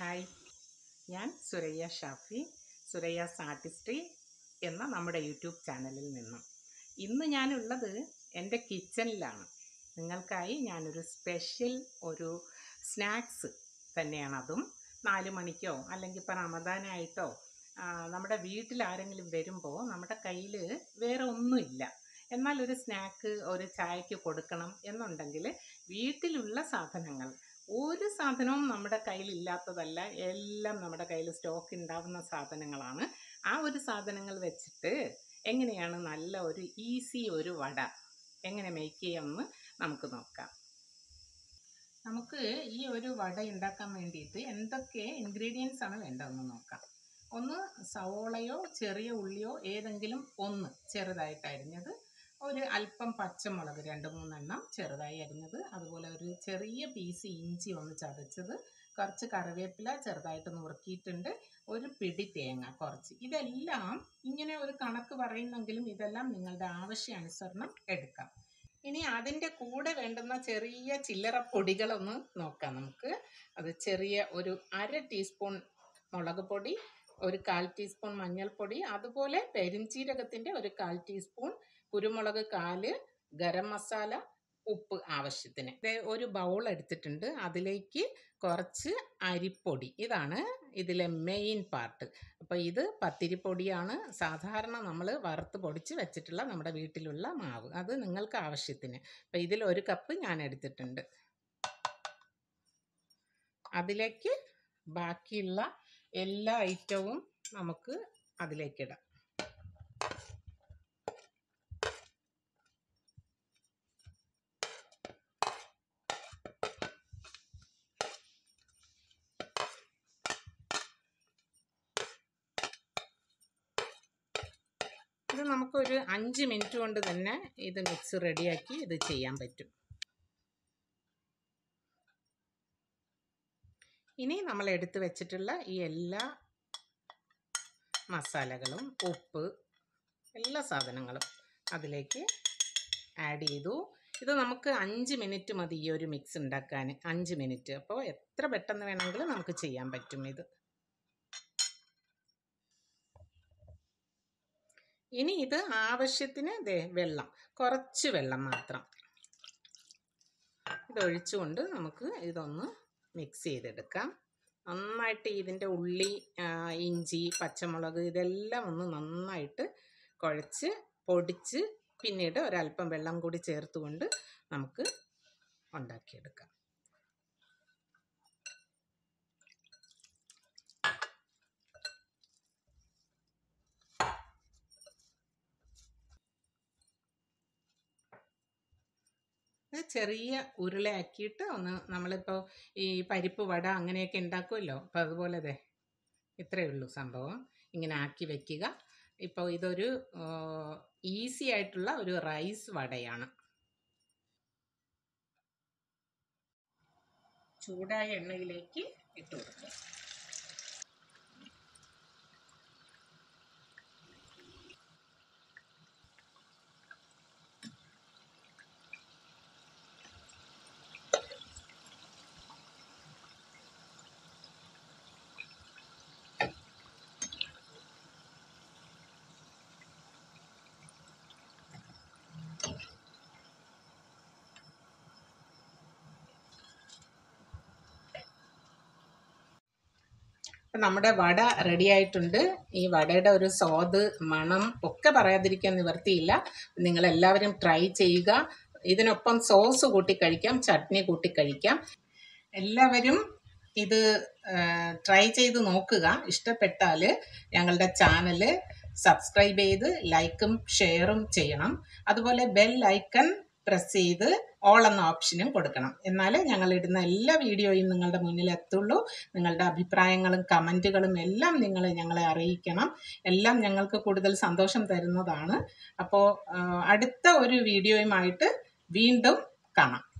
hi ഞാൻ Surayya Shafi സുരയ്യാസ് Artistry എന്ന നമ്മുടെ യൂട്യൂബ് ചാനലിൽ നിന്നും ഇന്ന് ഞാനുള്ളത് എൻ്റെ കിച്ചണിലാണ് നിങ്ങൾക്കായി ഞാനൊരു സ്പെഷ്യൽ ഒരു സ്നാക്സ് തന്നെയാണ് അതും നാല് മണിക്കോ അല്ലെങ്കിൽ ഇപ്പോൾ റമദാനായിട്ടോ ആ, നമ്മുടെ വീട്ടിൽ ആരെങ്കിലും വരുമ്പോൾ നമ്മുടെ കയ്യിൽ വേറെ ഒന്നുമില്ല എന്നാൽ ഒരു സ്നാക്ക് ഒരു ചായക്ക് കൊടുക്കണം എന്നുണ്ടെങ്കിൽ വീട്ടിലുള്ള സാധനങ്ങൾ ഒരു സാധനവും നമ്മുടെ കയ്യിൽ ഇല്ലാത്തതല്ല എല്ലാം നമ്മുടെ കയ്യിൽ സ്റ്റോക്ക് ഉണ്ടാവുന്ന സാധനങ്ങളാണ് ആ ഒരു സാധനങ്ങൾ വെച്ചിട്ട് എങ്ങനെയാണ് നല്ല ഒരു ഈസി ഒരു വട എങ്ങനെ മേക്ക് ചെയ്യാമെന്ന് നമുക്ക് നോക്കാം നമുക്ക് ഈ ഒരു വട ഉണ്ടാക്കാൻ വേണ്ടിയിട്ട് എന്തൊക്കെ ഇൻഗ്രീഡിയൻസ് ആണ് വേണ്ടതെന്ന് നോക്കാം ഒന്ന് സവോളയോ ചെറിയ ഉള്ളിയോ ഏതെങ്കിലും ഒന്ന് ചെറുതായിട്ട് അരിഞ്ഞത് ഒരു അല്പം പച്ചമുളക് രണ്ട് മൂന്നെണ്ണം ചെറുതായി അരിഞ്ഞത് അതുപോലെ ഒരു ചെറിയ പീസ് ഇഞ്ചി ഒന്ന് ചതച്ചത് കുറച്ച് കറിവേപ്പില ചെറുതായിട്ട് നുറുക്കിയിട്ടുണ്ട് ഒരു പിടി തേങ്ങ കുറച്ച് ഇതെല്ലാം ഇങ്ങനെ ഒരു കണക്ക് പറയുന്നെങ്കിലും ഇതെല്ലാം നിങ്ങളുടെ ആവശ്യാനുസരണം എടുക്കാം ഇനി അതിൻ്റെ കൂടെ വേണ്ടുന്ന ചെറിയ ചില്ലറ പൊടികളൊന്ന് നോക്കാം നമുക്ക് അത് ചെറിയ ഒരു അര ടീസ്പൂൺ മുളക് പൊടി ഒരു കാൽ ടീസ്പൂൺ മഞ്ഞൾപ്പൊടി അതുപോലെ പെരിഞ്ചീരകത്തിൻ്റെ ഒരു കാൽ ടീസ്പൂൺ കുരുമുളക് കാല് ഗരം മസാല ഉപ്പ് ആവശ്യത്തിന് ദേ ഒരു ബൗൾ എടുത്തിട്ടുണ്ട് അതിലേക്ക് കുറച്ച് അരിപ്പൊടി ഇതാണ് ഇതിലെ മെയിൻ പാർട്ട് അപ്പോൾ ഇത് പത്തിരിപ്പൊടിയാണ് സാധാരണ നമ്മൾ വറുത്ത് പൊടിച്ച് വെച്ചിട്ടുള്ള നമ്മുടെ വീട്ടിലുള്ള മാവ് അത് നിങ്ങൾക്ക് ആവശ്യത്തിന് അപ്പോൾ ഇതിൽ ഒരു കപ്പ് ഞാൻ എടുത്തിട്ടുണ്ട് അതിലേക്ക് ബാക്കിയുള്ള എല്ലാ ഐറ്റവും നമുക്ക് അതിലേക്കിടാം ഇത് നമുക്കൊരു അഞ്ച് മിനിറ്റ് കൊണ്ട് തന്നെ ഇത് മിക്സ് റെഡിയാക്കി ഇത് ചെയ്യാൻ പറ്റും ഇനി നമ്മൾ എടുത്തു വെച്ചിട്ടുള്ള ഈ എല്ലാ മസാലകളും ഉപ്പ് എല്ലാ സാധനങ്ങളും അതിലേക്ക് ആഡ് ചെയ്തു ഇത് നമുക്ക് അഞ്ച് മിനിറ്റ് മതി ഈ ഒരു മിക്സ് ഉണ്ടാക്കാൻ അഞ്ച് മിനിറ്റ് അപ്പോൾ എത്ര പെട്ടെന്ന് വേണമെങ്കിലും നമുക്ക് ചെയ്യാൻ പറ്റും ഇത് ഇനി ഇത് ആവശ്യത്തിന് ദേ വെള്ളം കുറച്ച് വെള്ളം മാത്രം ഇതൊഴിച്ചുകൊണ്ട് നമുക്ക് ഇതൊന്ന് മിക്സ് ചെയ്തെടുക്കാം നന്നായിട്ട് ഇതിൻ്റെ ഉള്ളി ആ, ഇഞ്ചി പച്ചമുളക് ഇതെല്ലാം ഒന്ന് നന്നായിട്ട് കുഴച്ച് പൊടിച്ച് പിന്നീട് ഒരല്പം വെള്ളം കൂടി ചേർത്തുകൊണ്ട് നമുക്ക് ഉണ്ടാക്കിയെടുക്കാം ഇത് ചെറിയ ഉരുളയാക്കിയിട്ട് ഒന്ന് നമ്മളിപ്പോൾ ഈ പരിപ്പ് വട അങ്ങനെയൊക്കെ ഉണ്ടാക്കുമല്ലോ അപ്പോൾ അതുപോലെ അതെ ഇത്രയേ ഉള്ളൂ സംഭവം ഇങ്ങനെ ആക്കി വെക്കുക ഇപ്പോൾ ഇതൊരു ഈസി ആയിട്ടുള്ള ഒരു റൈസ് വടയാണ് ചൂടായ എണ്ണയിലേക്ക് ഇട്ട് കൊടുക്കുക അപ്പം നമ്മുടെ വട റെഡി ആയിട്ടുണ്ട് ഈ വടയുടെ ഒരു സ്വാദ് മണം ഒക്കെ പറയാതിരിക്കാൻ നിവർത്തിയില്ല നിങ്ങൾ എല്ലാവരും ട്രൈ ചെയ്യുക ഇതിനൊപ്പം സോസ് കൂട്ടി കഴിക്കാം ചട്നി കൂട്ടി കഴിക്കാം എല്ലാവരും ഇത് ട്രൈ ചെയ്ത് നോക്കുക ഇഷ്ടപ്പെട്ടാൽ ഞങ്ങളുടെ ചാനൽ സബ്സ്ക്രൈബ് ചെയ്ത് ലൈക്കും ഷെയറും ചെയ്യണം അതുപോലെ ബെൽ ഐക്കൺ പ്രസ് ചെയ്ത് ഓൾ എന്ന ഓപ്ഷനും കൊടുക്കണം എന്നാലേ ഞങ്ങൾ ഇടുന്ന എല്ലാ വീഡിയോയും നിങ്ങളുടെ മുന്നിൽ എത്തുള്ളൂ നിങ്ങളുടെ അഭിപ്രായങ്ങളും കമൻറ്റുകളും എല്ലാം നിങ്ങൾ ഞങ്ങളെ അറിയിക്കണം എല്ലാം ഞങ്ങൾക്ക് കൂടുതൽ സന്തോഷം തരുന്നതാണ് അപ്പോൾ അടുത്ത ഒരു വീഡിയോയുമായിട്ട് വീണ്ടും കാണാം